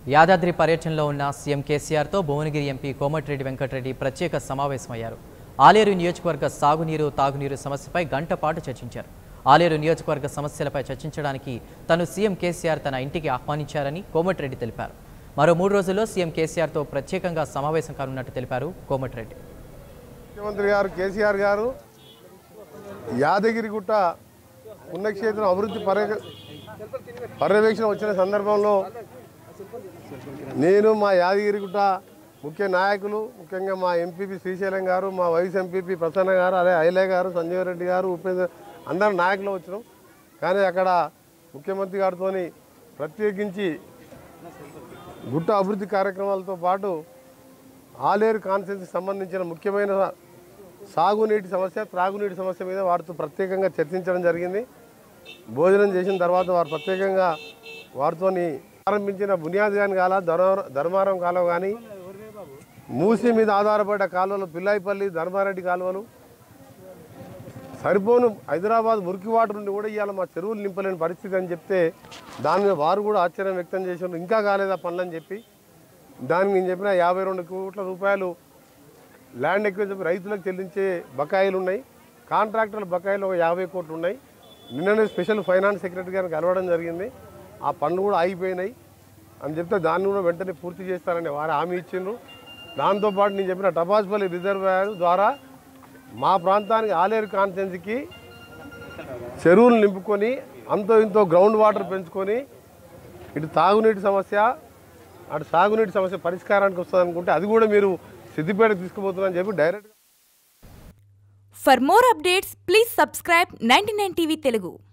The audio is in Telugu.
యాదాద్రి పర్యటనలో ఉన్న సీఎం కేసీఆర్తో భువనగిరి ఎంపీ కోమటిరెడ్డి వెంకటరెడ్డి ప్రత్యేక సమావేశమయ్యారు ఆలేరు నియోజకవర్గ సాగునీరు తాగునీరు సమస్యపై గంట పాటు చర్చించారు ఆలేరు నియోజకవర్గ సమస్యలపై చర్చించడానికి తను సీఎం కేసీఆర్ తన ఇంటికి ఆహ్వానించారని కోమటిరెడ్డి తెలిపారు మరో మూడు రోజుల్లో సీఎం కేసీఆర్తో ప్రత్యేకంగా సమావేశం కానున్నట్టు తెలిపారు కోమటిరెడ్డి ముఖ్యమంత్రి గారు కేసీఆర్ గారు యాదగిరిగుట్ట పుణ్యక్షేత్రం అభివృద్ధి పర్య పర్యవేక్షణ వచ్చిన సందర్భంలో నేను మా యాదగిరిగుట్ట ముఖ్య నాయకులు ముఖ్యంగా మా ఎంపీపీ శ్రీశైలం గారు మా వైస్ ఎంపీపీ ప్రసన్న గారు అదే ఐలే గారు సంజీవ్ రెడ్డి గారు ఉపేంద్ర అందరు నాయకులు వచ్చినాం కానీ అక్కడ ముఖ్యమంత్రి గారితో ప్రత్యేకించి గుట్ట అభివృద్ధి కార్యక్రమాలతో పాటు ఆలేరు కాన్ఫరెన్స్కి సంబంధించిన ముఖ్యమైన సాగునీటి సమస్య త్రాగునీటి సమస్య మీద వారితో ప్రత్యేకంగా చర్చించడం జరిగింది భోజనం చేసిన తర్వాత వారు ప్రత్యేకంగా వారితో ప్రారంభించిన బునియాద్ గాని కాల ధర్మ ధర్మారం కాలువ కానీ మూసి మీద ఆధారపడ్డ కాలువలు పిల్లాయిపల్లి ధర్మారెడ్డి కాలువలు సరిపోను హైదరాబాద్ మురికి వాటర్ నుండి కూడా ఇవాళ మా చెరువులు నింపలేని పరిస్థితి అని చెప్తే దాని మీద వారు కూడా ఆశ్చర్యం వ్యక్తం చేసారు ఇంకా కాలేదా పనులని చెప్పి దానికి నేను చెప్పిన యాభై రెండు కోట్ల రూపాయలు ల్యాండ్ ఎక్కువ చెప్పి రైతులకు చెల్లించే బకాయిలు ఉన్నాయి కాంట్రాక్టర్ల బకాయిలు ఒక యాభై కోట్లు ఉన్నాయి నిన్ననే స్పెషల్ ఫైనాన్స్ సెక్రటరీ గారిని కలవడం జరిగింది ఆ పనులు కూడా ఆగిపోయినాయి అని చెప్తే దాన్ని కూడా వెంటనే పూర్తి చేస్తారని వారు హామీ ఇచ్చిండ్రు దాంతోపాటు నేను చెప్పిన టపాస్పల్లి రిజర్వాయర్ ద్వారా మా ప్రాంతానికి ఆలేరు కాన్ఫరెన్స్కి చెరువులు నింపుకొని అంతో ఇంతో గ్రౌండ్ వాటర్ పెంచుకొని ఇటు తాగునీటి సమస్య అటు సాగునీటి సమస్య పరిష్కారానికి వస్తుంది అనుకుంటే అది కూడా మీరు సిద్దిపేటకు తీసుకుపోతున్నారని చెప్పి direct For more updates, please subscribe 99 TV Telugu.